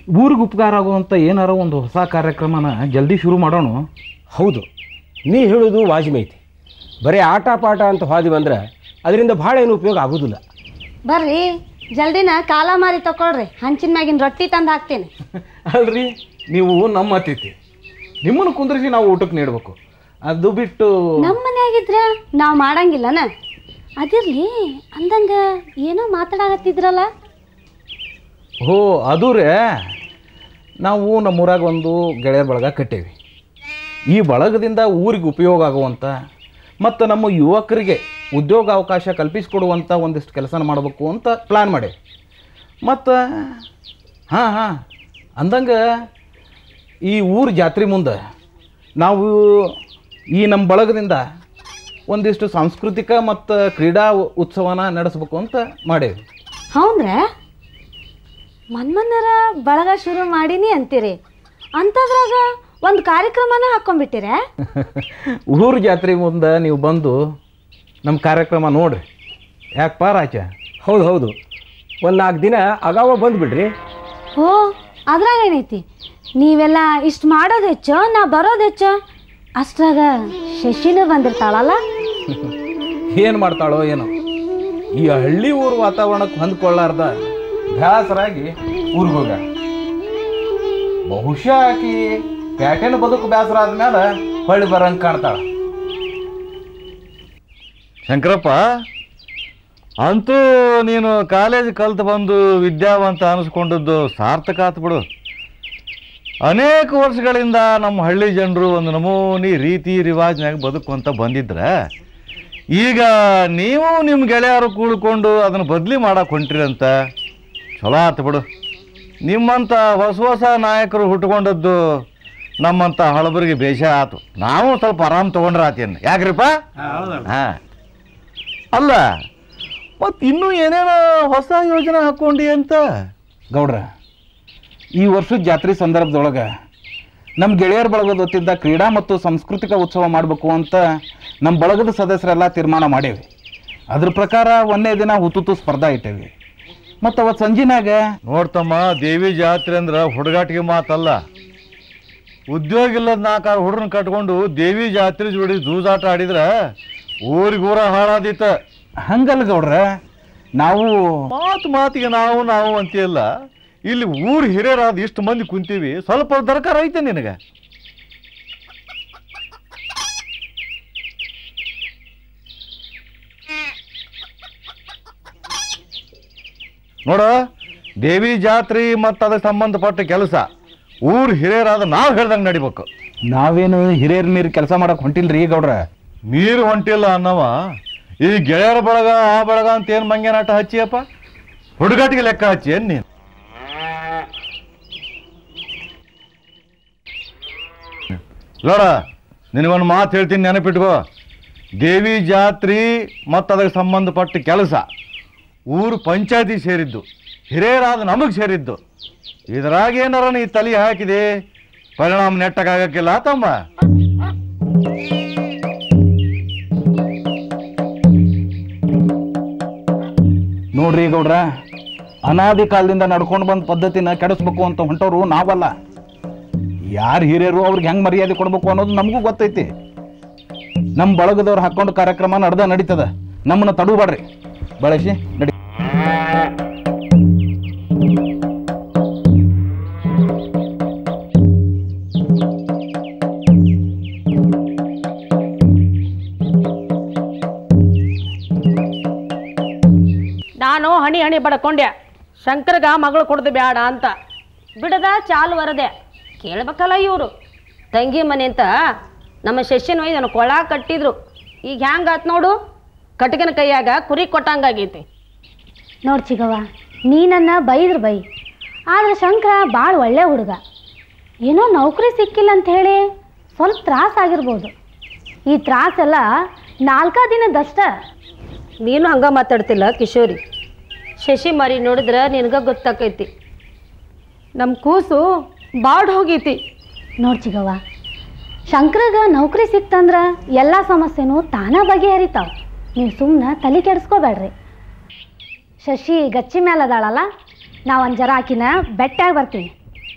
ಊರಿಗೆ ಉಪಕಾರ ಆಗುವಂಥ ಏನಾರ ಒಂದು ಹೊಸ ಕಾರ್ಯಕ್ರಮನ ಜಲ್ದಿ ಶುರು ಮಾಡೋಣ ಹೌದು ನೀ ಹೇಳೋದು ವಾಜಿಮೈತಿ ಬರೀ ಆಟ ಪಾಠ ಅಂತ ಹಾದಿ ಬಂದ್ರೆ ಅದರಿಂದ ಭಾಳ ಏನು ಉಪಯೋಗ ಆಗೋದಿಲ್ಲ ಬರ್ರಿ ಜಲ್ದಿನ ಕಾಲ ಮಾರಿ ತಕೊಳ್ರಿ ಹಂಚಿನ ಮ್ಯಾಗಿನ ರೊಟ್ಟಿ ತಂದು ಹಾಕ್ತೀನಿ ಅಲ್ರಿ ನೀವು ನಮ್ಮ ಅತಿಥಿ ನಿಮ್ಮನ್ನು ಕುಂದ್ರಿಸಿ ನಾವು ಊಟಕ್ಕೆ ನೀಡಬೇಕು ಅದು ಬಿಟ್ಟು ನಮ್ಮ ಮನ್ಯಾಗಿದ್ರ ನಾವು ಮಾಡಂಗಿಲ್ಲನ ಅದಿರ್ಲಿ ಅಂದಂಗ ಏನೋ ಮಾತಾಡಕತ್ತಿದ್ರಲ್ಲ ಹೋ ಅದು ರೇ ನಾವು ನಮ್ಮೂರಾಗ ಒಂದು ಗೆಳೆಯರ ಬಳಗ ಕಟ್ಟೇವಿ ಈ ಬಳಗದಿಂದ ಊರಿಗೆ ಉಪಯೋಗ ಆಗುವಂಥ ಮತ್ತು ನಮ್ಮ ಯುವಕರಿಗೆ ಉದ್ಯೋಗ ಅವಕಾಶ ಕಲ್ಪಿಸಿಕೊಡುವಂಥ ಒಂದಿಷ್ಟು ಕೆಲಸ ಮಾಡಬೇಕು ಅಂತ ಪ್ಲ್ಯಾನ್ ಮಾಡಿ ಮತ್ತು ಹಾಂ ಹಾಂ ಅಂದಂಗೆ ಈ ಊರು ಜಾತ್ರೆ ಮುಂದೆ ನಾವು ಈ ನಮ್ಮ ಬಳಗದಿಂದ ಒಂದಿಷ್ಟು ಸಾಂಸ್ಕೃತಿಕ ಮತ್ತು ಕ್ರೀಡಾ ಉತ್ಸವನ ನಡೆಸ್ಬೇಕು ಅಂತ ಮಾಡೇವಿ ಹೌದ್ರೆ ಮನ್ಮನ್ನರ ಬಳಗ ಶುರು ಮಾಡೀನಿ ಅಂತೀರಿ ಅಂಥದ್ರಾಗ ಒಂದು ಕಾರ್ಯಕ್ರಮನ ಹಾಕೊಂಡ್ಬಿಟ್ಟಿರೆ ಊರು ಜಾತ್ರೆ ಮುಂದೆ ನೀವು ಬಂದು ನಮ್ಮ ಕಾರ್ಯಕ್ರಮ ನೋಡ್ರಿ ಯಾಕೆ ಪಾರಾಚ ಹೌದು ಹೌದು ಒಂದು ನಾಲ್ಕು ದಿನ ಅಗಾವ ಬಂದುಬಿಡ್ರಿ ಓ ಅದ್ರಾಗ ಏನೈತಿ ನೀವೆಲ್ಲ ಇಷ್ಟು ಮಾಡೋದು ಹೆಚ್ಚು ನಾ ಬರೋದು ಹೆಚ್ಚು ಅಷ್ಟ್ರಾಗ ಶಶಿನೂ ಬಂದಿರ್ತಾಳಲ್ಲ ಏನು ಮಾಡ್ತಾಳೋ ಏನೋ ಈ ಹಳ್ಳಿ ಊರು ವಾತಾವರಣಕ್ಕೆ ಹೊಂದ್ಕೊಳ್ಳಾರ್ದ ಬೇಸರಾಗಿ ಊರಿಗೆ ಹೋಗ ಬಹುಶಃ ಆಕಿ ಪ್ಯಾಟೆನ ಬದುಕು ಬೇಸರ ಆದ್ಮೇಲೆ ಹೊಳ್ಳಿ ಬರಂಗೆ ಕಾಣ್ತಾಳ ಶಂಕರಪ್ಪ ಅಂತೂ ನೀನು ಕಾಲೇಜ್ ಕಲ್ತು ಬಂದು ವಿದ್ಯಾವಂತ ಅನಿಸ್ಕೊಂಡದ್ದು ಸಾರ್ಥಕ ಆತು ಬಿಡು ಅನೇಕ ವರ್ಷಗಳಿಂದ ನಮ್ಮ ಹಳ್ಳಿ ಜನರು ಒಂದು ನಮೂನಿ ರೀತಿ ರಿವಾಜ್ನಾಗ ಬದುಕುವಂತ ಬಂದಿದ್ರೆ ಈಗ ನೀವು ನಿಮ್ಮ ಗೆಳೆಯರು ಕೂಡ್ಕೊಂಡು ಅದನ್ನು ಬದಲಿ ಮಾಡಕ್ಕೆ ಹೊಂಟ್ರಿರಂತ ಚಲೋ ಆತು ಬಿಡು ನಿಮ್ಮಂಥ ಹೊಸ ಹೊಸ ನಾಯಕರು ಹುಟ್ಕೊಂಡದ್ದು ನಮ್ಮಂಥ ಹಳಬರಿಗೆ ಬೇಷ ಆತು ನಾವು ಸ್ವಲ್ಪ ಆರಾಮ್ ತೊಗೊಂಡ್ರೆ ಆತೇನು ಯಾಕ್ರಿಪ್ಪ ಹಾಂ ಅಲ್ಲ ಮತ್ತು ಇನ್ನೂ ಏನೇನೋ ಹೊಸ ಯೋಜನೆ ಹಾಕ್ಕೊಂಡಿ ಅಂತ ಗೌಡ್ರ ಈ ವರ್ಷದ ಜಾತ್ರೆ ಸಂದರ್ಭದೊಳಗೆ ನಮ್ಮ ಗೆಳೆಯರ ಬಳಗದ ವತಿಯಿಂದ ಕ್ರೀಡಾ ಮತ್ತು ಸಾಂಸ್ಕೃತಿಕ ಉತ್ಸವ ಮಾಡಬೇಕು ಅಂತ ನಮ್ಮ ಬಳಗದ ಸದಸ್ಯರೆಲ್ಲ ತೀರ್ಮಾನ ಮಾಡೇವಿ ಅದ್ರ ಪ್ರಕಾರ ಒಂದೇ ದಿನ ಹುತ್ತುತ್ತು ಸ್ಪರ್ಧಾ ಇಟ್ಟೇವಿ ಮತ್ತು ಅವತ್ತು ಸಂಜಿನಾಗ ನೋಡ್ತಮ್ಮ ದೇವಿ ಜಾತ್ರೆ ಅಂದ್ರೆ ಹುಡುಗಾಟಿಗೆ ಮಾತಲ್ಲ ಉದ್ಯೋಗ ಇಲ್ಲದ ನಾಲ್ಕಾರು ಹುಡುಗರನ್ನ ಕಟ್ಕೊಂಡು ದೇವಿ ಜಾತ್ರೆ ಜೋಡಿ ಜೂಜಾಟ ಆಡಿದ್ರೆ ಊರಿಗೂರ ಹಾಳಾದೀತ ಹಂಗಲ್ಲ ಗೌಡ್ರ ನಾವು ಮಾತು ಮಾತಿಗೆ ನಾವು ನಾವು ಅಂತೀಯಲ್ಲ ಇಲ್ಲಿ ಊರು ಹಿರಿಯರಾದ ಇಷ್ಟು ಮಂದಿ ಕುಂತೀವಿ ಸ್ವಲ್ಪ ದರಕಾರ ಐತೆ ನಿನಗೆ ನೋಡು ದೇವಿ ಜಾತ್ರೆ ಮತ್ತು ಅದಕ್ಕೆ ಸಂಬಂಧಪಟ್ಟ ಕೆಲಸ ಊರು ಹಿರಿಯರಾದ ನಾವು ಹೇಳ್ದಂಗೆ ನಡಿಬೇಕು ನಾವೇನು ಹಿರಿಯರ ನೀರು ಕೆಲಸ ಮಾಡಕ್ಕೆ ಹೊಂಟಿಲ್ರಿ ಗೌಡ್ರ ನೀರು ಹೊಂಟಿಲ್ಲ ಅನ್ನವ ಈ ಗೆಳೆಯರ ಬಳಗ ಆ ಬಳಗ ಅಂತ ಏನು ಮಂಗ್ಯನಾಟ ಹಚ್ಚಿಯಪ್ಪ ಹುಡುಗಾಟಿಗೆ ಲೆಕ್ಕ ಹಚ್ಚಿ ಏನ್ ನೀನು ನೋಡ ನಿನಗೊಂದು ಮಾತು ಹೇಳ್ತೀನಿ ನೆನಪಿಟ್ಕೋ ದೇವಿ ಜಾತ್ರೆ ಮತ್ತು ಅದಕ್ಕೆ ಸಂಬಂಧಪಟ್ಟ ಕೆಲಸ ಊರು ಪಂಚಾಯತಿ ಸೇರಿದ್ದು ಹಿರಿಯರಾದ ನಮಗೆ ಸೇರಿದ್ದು ಇದ್ರಾಗ ಏನಾರ ನೀ ತಲೆ ಹಾಕಿದೆ ಪರಿಣಾಮ ನೆಟ್ಟಕ್ಕಾಗಕ್ಕಿಲ್ಲ ತಮ್ಮ ನೋಡ್ರಿ ಗೌಡ್ರ ಅನಾದಿ ಕಾಲದಿಂದ ನಡ್ಕೊಂಡು ಬಂದ ಪದ್ಧತಿನ ಕೆಡಿಸ್ಬೇಕು ಅಂತ ಹೊಂಟೋರು ನಾವಲ್ಲ ಯಾರು ಹಿರಿಯರು ಅವ್ರಿಗೆ ಹೆಂಗೆ ಮರ್ಯಾದೆ ಕೊಡ್ಬೇಕು ಅನ್ನೋದು ನಮಗೂ ಗೊತ್ತೈತಿ ನಮ್ಮ ಬಳಗದವ್ರು ಹಾಕೊಂಡು ಕಾರ್ಯಕ್ರಮ ನಡೆದ ನಡೀತದ ನಮ್ಮನ್ನ ತಡೂಬೇಡ್ರಿ ಬಳಸಿ ನಡಿ ನಾನು ಹಣಿ ಹಣಿ ಬಡ್ಕೊಂಡೆ ಶಂಕರ್ಗ ಮಗಳು ಕೊಡ್ದು ಬೇಡ ಅಂತ ಬಿಡದ ಚಾಲು ವರದೆ ಕೇಳ್ಬೇಕಲ್ಲ ಇವರು ತಂಗಿ ಮನೆ ಅಂತ ನಮ್ಮ ಶಶಿನ ಒಯ್ದು ನನ್ನ ಕೊಳ ಕಟ್ಟಿದ್ರು ಈಗ ಹ್ಯಾಂಗಾತ್ ನೋಡು ಕಟ್ಗಿನ ಕೈಯಾಗ ಕುರಿ ಕೊಟ್ಟಂಗಾಗೈತಿ ನೋಡ್ ಚಿಗವ್ವ ನೀ ನನ್ನ ಬೈದ್ರ ಬೈ ಆದ್ರೆ ಶಂಕರ ಭಾಳ ಒಳ್ಳೆ ಹುಡುಗ ಏನೋ ನೌಕರಿ ಸಿಕ್ಕಿಲ್ಲ ಅಂತ ಹೇಳಿ ಸ್ವಲ್ಪ ತ್ರಾಸ ಆಗಿರ್ಬೋದು ಈ ತ್ರಾಸೆಲ್ಲ ನಾಲ್ಕ ದಿನದಷ್ಟ ನೀನು ಹಂಗ ಮಾತಾಡ್ತಿಲ್ಲ ಕಿಶೋರಿ ಶಶಿ ಮರಿ ನೋಡಿದ್ರೆ ನಿನಗ ಗೊತ್ತಾಕೈತಿ ನಮ್ಮ ಕೂಸು ಬಾಡ್ ಹೋಗೈತಿ ನೋಡ್ ಚಿಗವ್ವ ಶಂಕರಗ ನೌಕರಿ ಸಿಕ್ತಂದ್ರ ಎಲ್ಲ ಸಮಸ್ಯೆನೂ ತಾನ ಬಗೆಹರಿತಾವ ನೀವು ಸುಮ್ಮನೆ ತಲೆ ಕೆಡಿಸ್ಕೋಬೇಡ್ರಿ ಶಶಿ ಗಚ್ಚಿ ಮೇಲೆ ಅದಾಳಲ್ಲ ನಾ ಒಂದು ಜರ ಆಕಿನ ಬೆಟ್ಟಾಗಿ ಬರ್ತೀನಿ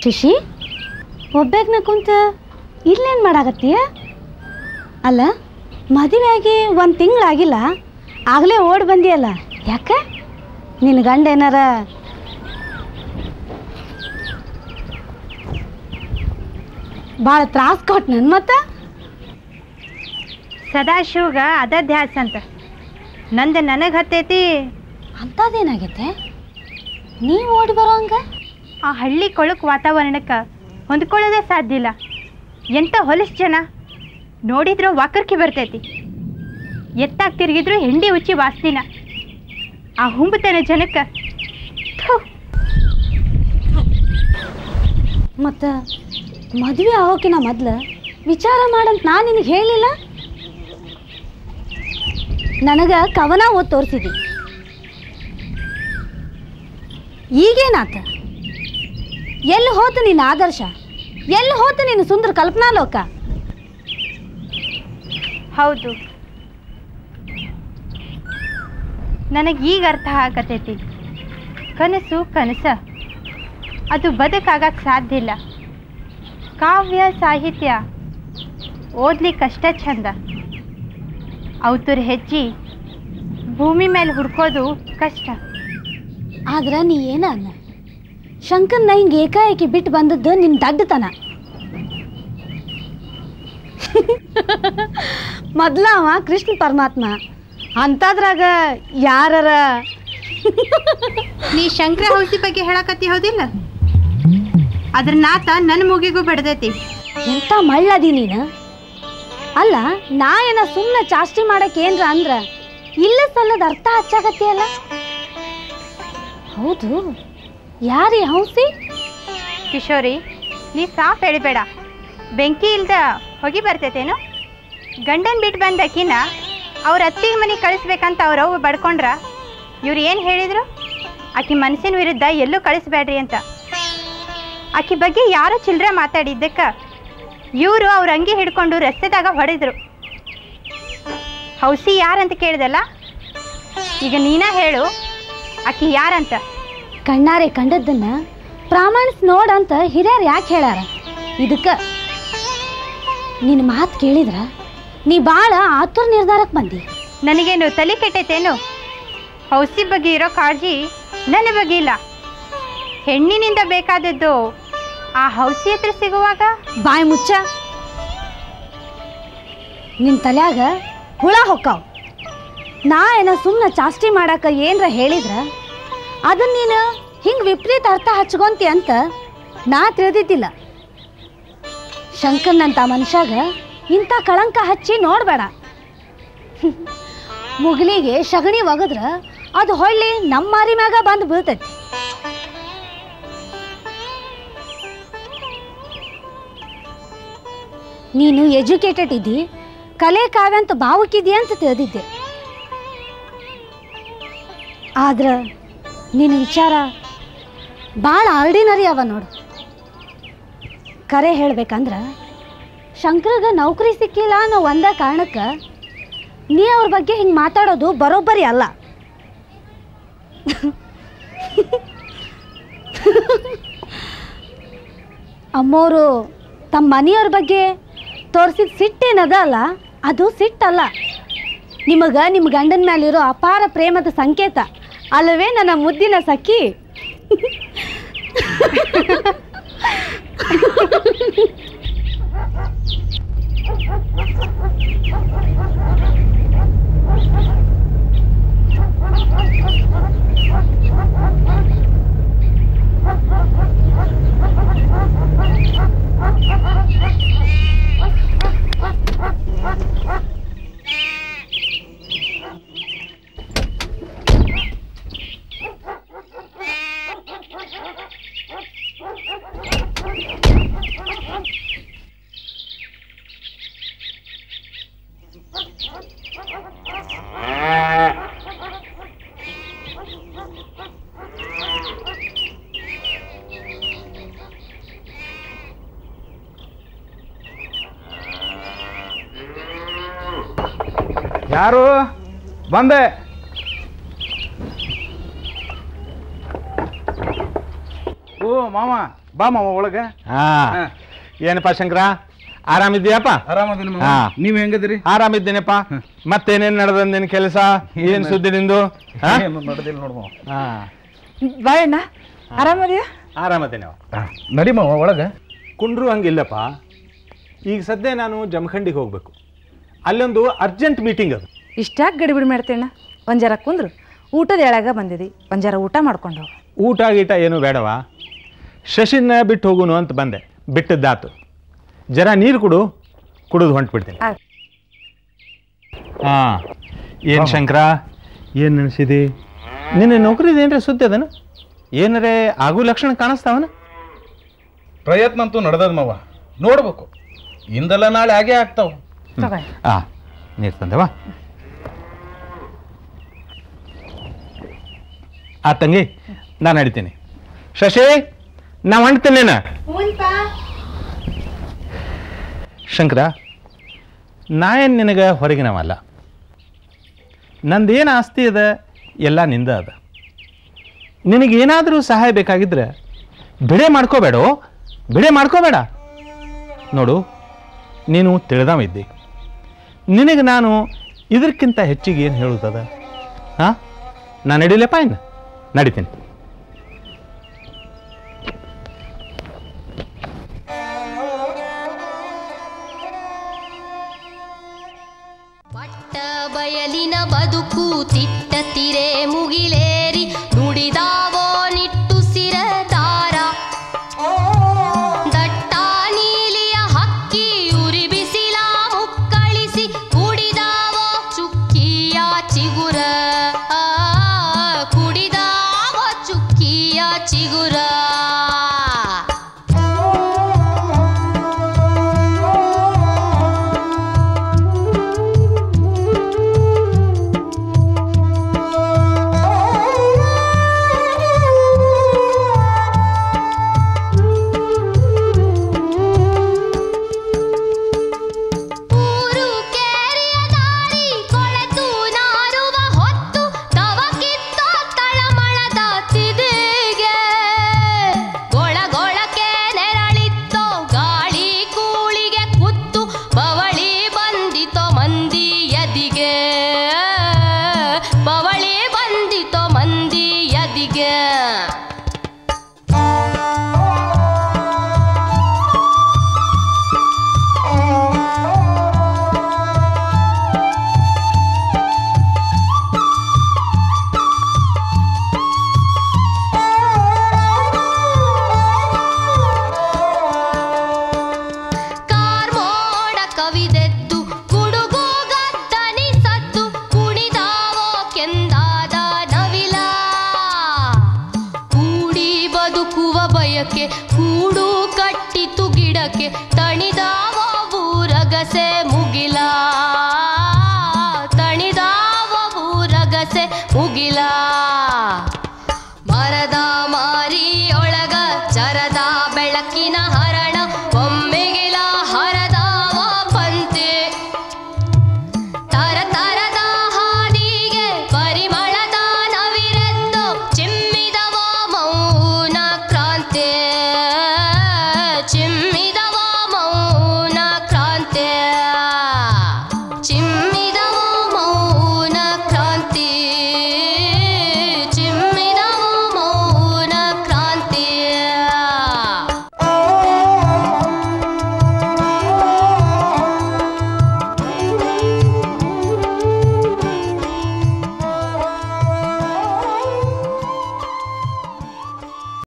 ಶಿಶಿ ಒಬ್ಬೇಗ್ನ ಕುಂತ ಇಲ್ಲೇನು ಮಾಡಾಕತ್ತೀಯ ಅಲ್ಲ ಮದುವೆ ಆಗಿ ಒಂದು ತಿಂಗಳಾಗಿಲ್ಲ ಆಗಲೇ ಓಡ್ ಬಂದಿಯಲ್ಲ ಯಾಕೆ ನಿನ್ನ ಗಂಡ ಏನಾರ ಭಾಳ ತ್ರಾಸ್ ಕೊಟ್ಟು ನನ್ನ ಮತ್ತೆ ಸದಾಶಿವ್ಗ ಅದ ಧ್ಯಾಸ ಅಂತ ನಂದು ನನಗೆ ಹತ್ತೈತಿ ಅಂಥದ್ದೇನಾಗೈತೆ ನೀವು ಓಡಿ ಬರೋ ಹಂಗ ಆ ಹಳ್ಳಿ ಕೊಳಕ್ ವಾತಾವರಣಕ್ಕೆ ಹೊಂದ್ಕೊಳ್ಳೋದೇ ಸಾಧ್ಯ ಇಲ್ಲ ಎಂಥ ಹೊಲಸು ಜನ ನೋಡಿದ್ರು ವಾಕರ್ಕಿ ಬರ್ತೈತಿ ಎತ್ತಾಗಿ ತಿರುಗಿದ್ರು ಹೆಂಡಿ ಉಚ್ಚಿ ವಾಸ್ತಿನ ಆ ಹುಂಬತನ ಜನಕ್ಕೆ ಥು, ಮತ್ತು ಮದುವೆ ಆಗೋಕಿನ ಮೊದ್ಲು ವಿಚಾರ ಮಾಡಂತ ನಾನು ನಿನಗೆ ಹೇಳಿಲ್ಲ ನನಗೆ ಕವನ ಓದಿ ತೋರಿಸಿದಿ ಈಗೇನಾತ ಎಲ್ಲಿ ಹೋತು ನಿನ್ನ ಆದರ್ಶ ಎಲ್ಲಿ ಹೋತು ನಿನ್ನ ಸುಂದರ ಕಲ್ಪನಾ ಲೋಕ ಹೌದು ನನಗೆ ಈಗ ಅರ್ಥ ಆಗತೈತಿ ಕನಸು ಕನಸ ಅದು ಬದುಕಾಗಕ್ಕೆ ಸಾಧ್ಯ ಇಲ್ಲ ಕಾವ್ಯ ಸಾಹಿತ್ಯ ಓದ್ಲಿಕ್ಕಷ್ಟ ಚಂದ ಅವತುರ ಹೆಜ್ಜಿ ಭೂಮಿ ಮೇಲೆ ಹುಡ್ಕೋದು ಕಷ್ಟ ಆದ್ರೆ ನೀ ಏನ ಅನ್ನ ಶಂಕರ್ನ ಹಿಂಗೆ ಏಕಾಏಕಿ ಬಿಟ್ಟು ಬಂದದ್ದು ನಿನ್ನ ದಡ್ಡತನ ಮೊದ್ಲ ಅವ ಕೃಷ್ಣ ಪರಮಾತ್ಮ ಅಂಥದ್ರಾಗ ಯಾರರ ನೀ ಶಂಕರ ಔಷಧಿ ಬಗ್ಗೆ ಹೇಳಕತ್ತಿ ಹೌದಿಲ್ಲ ಅದ್ರ ನಾತ ನನ್ನ ಮೂಗಿಗೂ ಬಡ್ದೈತಿ ಎಂಥ ಮಳ್ಳದಿ ನೀನು ಅಲ್ಲ ನಾ ಏನ ಸುಮ್ಮನೆ ಚಾಷ್ಟಿ ಮಾಡಕ್ಕೆ ಏನ್ರ ಅಂದ್ರ ಇಲ್ಲ ಸಲ್ಲದ ಅರ್ಥ ಹಚ್ಚಾಕತ್ತಿಯಲ್ಲ ಹೌದು ಯಾರಿ ಹೌಸಿ ಕಿಶೋರಿ ನೀ ಸಾಫ್ ಎಳಿಬೇಡ ಬೆಂಕಿ ಇಲ್ದ ಹೊಗಿ ಬರ್ತೈತೇನು ಗಂಡನ್ ಬಿಟ್ಟು ಬಂದಕಿನ ಅವ್ರ ಅತ್ತಿಗೆ ಮನೆಗೆ ಕಳಿಸ್ಬೇಕಂತ ಅವ್ರ ಅವ್ವ ಬಡ್ಕೊಂಡ್ರ ಇವ್ರು ಏನು ಹೇಳಿದ್ರು ಆಕಿ ಮನಸ್ಸಿನ ವಿರುದ್ಧ ಎಲ್ಲೂ ಕಳಿಸ್ಬೇಡ್ರಿ ಅಂತ ಆಕಿ ಬಗ್ಗೆ ಯಾರೋ ಚಿಲ್ಲರೆ ಮಾತಾಡಿದ್ದಕ್ಕ ಇವರು ಅವ್ರ ಅಂಗಿ ಹಿಡ್ಕೊಂಡು ರಸ್ತೆದಾಗ ಹೊಡೆದ್ರು ಹೌಸಿ ಯಾರಂತ ಕೇಳಿದಲ್ಲ ಈಗ ನೀನ ಹೇಳು ಆಕಿ ಯಾರಂತ ಕಣ್ಣಾರೆ ಕಂಡದ್ದನ್ನ ಪ್ರಾಮಾಣಿಸ್ ನೋಡಂತ ಹಿರಿಯರು ಯಾಕೆ ಹೇಳ್ಯಾರ ಇದಕ್ಕ ನಿನ್ನ ಮಾತು ಕೇಳಿದ್ರ ನೀ ಭಾಳ ಆತುರ ನಿರ್ಧಾರಕ್ಕೆ ಬಂದಿ ನನಗೇನು ತಲೆ ಕೆಟ್ಟೈತೇನು ಹೌಸಿ ಬಗ್ಗೆ ಇರೋ ಕಾಳಜಿ ನನ್ನ ಬಗ್ಗೆ ಇಲ್ಲ ಹೆಣ್ಣಿನಿಂದ ಬೇಕಾದದ್ದು ಆ ಹೌಸಿ ಹತ್ರ ಸಿಗುವಾಗ ಬಾಯಿ ಮುಚ್ಚ ನಿನ್ನ ತಲ್ಯಾಗ ಹುಳ ಹೊಕ್ಕಾವ್ ನಾ ಏನ ಸುಮ್ಮನೆ ಚಾಷ್ಟಿ ಮಾಡಾಕ ಏನ್ರ ಹೇಳಿದ್ರ ಅದನ್ನ ನೀನು ಹಿಂಗೆ ವಿಪರೀತ ಅರ್ಥ ಹಚ್ಕೊಂತಿ ಅಂತ ನಾ ತಿಳಿದಿದ್ದಿಲ್ಲ ಶಂಕರ್ನಂತ ಮನುಷ್ಯಾಗ ಇಂಥ ಕಳಂಕ ಹಚ್ಚಿ ನೋಡಬೇಡ ಮುಗಿಲಿಗೆ ಸಗಣಿ ಒಗದ್ರ ಅದು ಹೊಳ್ಳಿ ನಮ್ಮ ಮಾರಿ ಮ್ಯಾಗ ಬಂದು ಬೀಳ್ತೈತಿ ನೀನು ಎಜುಕೇಟೆಡ್ ಇದ್ದಿ ಕಲೆ ಕಾವ್ಯ ಅಂತ ಭಾವುಕಿದ್ಯಾ ಅಂತ ತಿಳಿದಿದ್ದೆ ಆದ್ರ ನಿನ್ನ ವಿಚಾರ ಭಾಳ ಆರ್ಡಿನರಿ ಅವ ನೋಡು ಕರೆ ಹೇಳ್ಬೇಕಂದ್ರ ಶಂಕರ್ಗ ನೌಕರಿ ಸಿಕ್ಕಿಲ್ಲ ಅನ್ನೋ ಒಂದೇ ಕಾರಣಕ್ಕೆ ನೀ ಅವ್ರ ಬಗ್ಗೆ ಹಿಂಗೆ ಮಾತಾಡೋದು ಬರೋಬ್ಬರಿ ಅಲ್ಲ ಅಮ್ಮೋರು ತಮ್ಮ ಮನೆಯವ್ರ ಬಗ್ಗೆ ತೋರಿಸಿದ ಸಿಟ್ಟೇನದ ಅಲ್ಲ ಅದು ಸಿಟ್ಟಲ್ಲ ನಿಮಗೆ ನಿಮ್ಮ ಗಂಡನ ಮೇಲಿರೋ ಅಪಾರ ಪ್ರೇಮದ ಸಂಕೇತ ಅಲ್ಲವೇ ನನ್ನ ಮುದ್ದಿನ ಸಖಿ ಯಾರು ಬಂದೆ ಓ ಮಾಮ ಬಾ ಮಾವ ಒಳಗೆ ಹಾ ಏನಪ್ಪ ಶಂಕರ ಆರಾಮಿದ್ದೀಯಪ್ಪ ಆರಾಮದಿನ ಮಾವ ಹಾ. ನೀವ್ ಹೆಂಗದಿರಿ ಆರಾಮಿದ್ದೀನಪ್ಪ ಮತ್ತೇನೇನ್ ನಡೆದ ನಿನ್ ಕೆಲಸ ಏನ್ ಸುದ್ದಿ ನಿಂದು ಹಾ? ಏನು ನಡೆದಿಲ್ಲ ನೋಡು ಮಾವ ಹಾ ಬಾಯಣ್ಣ ಆರಾಮದಿಯಾ ಆರಾಮದೇನವ ನಡಿ ಮಾವ ಒಳಗೆ ಕುಂಡ್ರು ಹಂಗಿಲ್ಲಪ್ಪ ಈಗ ಸದ್ಯ ನಾನು ಜಮಖಂಡಿಗೆ ಹೋಗ್ಬೇಕು ಅಲ್ಲೊಂದು ಅರ್ಜೆಂಟ್ ಮೀಟಿಂಗ್ ಅದು ಇಷ್ಟ್ಯಾಕೆ ಗಡಿಬಿಡಿ ಮಾಡ್ತೇಣ ಒಂದ್ ಜರ ಕುಂದ್ರು ಊಟದ ಎಳಾಗ ಬಂದಿದಿ ಒಂದ್ ಜರ ಊಟ ಮಾಡ್ಕೊಂಡು ಹೋಗು ಊಟ ಗೀಟ ಏನು ಬೇಡವ ಶಶಿನ ಬಿಟ್ಟು ಹೋಗುನು ಅಂತ ಬಂದೆ ಬಿಟ್ಟದ್ದಾತು ಜರ ನೀರು ಕುಡು ಕುಡಿದು ಹೊಂಟ್ಬಿಡ್ತೀನಿ ಆಯ್ತು. ಹಾಂ ಏನು ಶಂಕರ ಏನು ನೆನೆಸಿದಿ ನಿನ್ನ ನೌಕರಿದೇನ್ರಿ ಸುದ್ದಿ ಅದನ ಏನರೇ ಆಗು ಲಕ್ಷಣ ಕಾಣಿಸ್ತಾವನ ಪ್ರಯತ್ನ ಅಂತೂ ನಡೆದದ ಮಾವ ನೋಡ್ಬೇಕು ಇಂದಲ್ಲ ನಾಳೆ ಆಗೇ ಆಗ್ತಾವ ತಗೊಳ್ಳಿ ಆ ನೀರು ತಂದವಾ ಆ ತಂಗಿ ನಾನು ನಡಿತೀನಿ ಶಶಿ ನಾ ಹೊಂಟ್ತೇನೇನ ಶಂಕರ ನಾ ಏನು ನಿನಗೆ ಹೊರಗಿನವಲ್ಲ ನಂದೇನು ಆಸ್ತಿ ಅದ ಎಲ್ಲ ನಿಂದ ಅದ ನಿನಗೇನಾದರೂ ಸಹಾಯ ಬೇಕಾಗಿದ್ರೆ ಬಿಡೆ ಮಾಡ್ಕೋಬೇಡ ಬಿಡೆ ಮಾಡ್ಕೋಬೇಡ ನೋಡು ನೀನು ತಿಳಿದವ ಇದ್ದಿ ನಿನಗೆ ನಾನು ಇದಕ್ಕಿಂತ ಹೆಚ್ಚಿಗೆ ಏನು ಹೇಳುತ್ತದ ಹಾಂ ನಾನು ನಡಿಲಪ್ಪ ಇನ್ನು ನಡಿತೀನಿ ಪಟ್ಟ ಬಯಲಿನ ಬದುಕು ತಿಟ್ಟತಿರೆ ಮುಗಿಲೇರಿ ನುಡಿದಾವೋ ನಿಟ್ಟುಸಿರ ದಾರ ದಟ್ಟ ನೀಲಿಯ ಹಕ್ಕಿ ಉರಿ ಬಿಸಿಲ ಮುಕ್ಕಳಿಸಿ ಕುಡಿದಾವೋ ಚುಕ್ಕಿಯ ಚಿಗುರ ಆ, ಕುಡಿದಾವೋ ಚುಕ್ಕಿಯ ಚಿಗುರ ಊರು ಕೇರಿಯ ದಾರಿ ಕೊಳೆತು ನಾರುವ ಹೊತ್ತು ತವಕಿತ್ತೋ ತಳಮಳದ ತಿದಿಗೆ ಗೊಳ ಗೊಳಕೆ ನೆರಳಿತ್ತೋ ಗಾಳಿ ಕೂಳಿಗೆ ಕುತ್ತು ಬವಳಿ ಬಂದಿತೋ ಮಂದಿ ಎದಿಗೆ ಬವಳಿ ಬಂದಿತೋ ಮಂದಿ ಎದಿಗೆ ಕಾರ್ಮೋಡ ಕವಿದೆದ್ದು ಗುಡುಗು ಗದ್ದನಿ ಸದ್ದು ಕುಣಿದಾವೋ ಕೆಂದಾದ ನವಿಲ ಕೂಡಿ ಬದುಕುವ ಬಯಕೆ ಕೂಡು ಕಟ್ಟಿತು ಗಿಡಕ್ಕೆ ತಣಿದಾವೋ ಊರಗಸೆ ಮುಗಿಲ ತಣಿದಾವೋ ಊರಗಸೆ ಮುಗಿಲ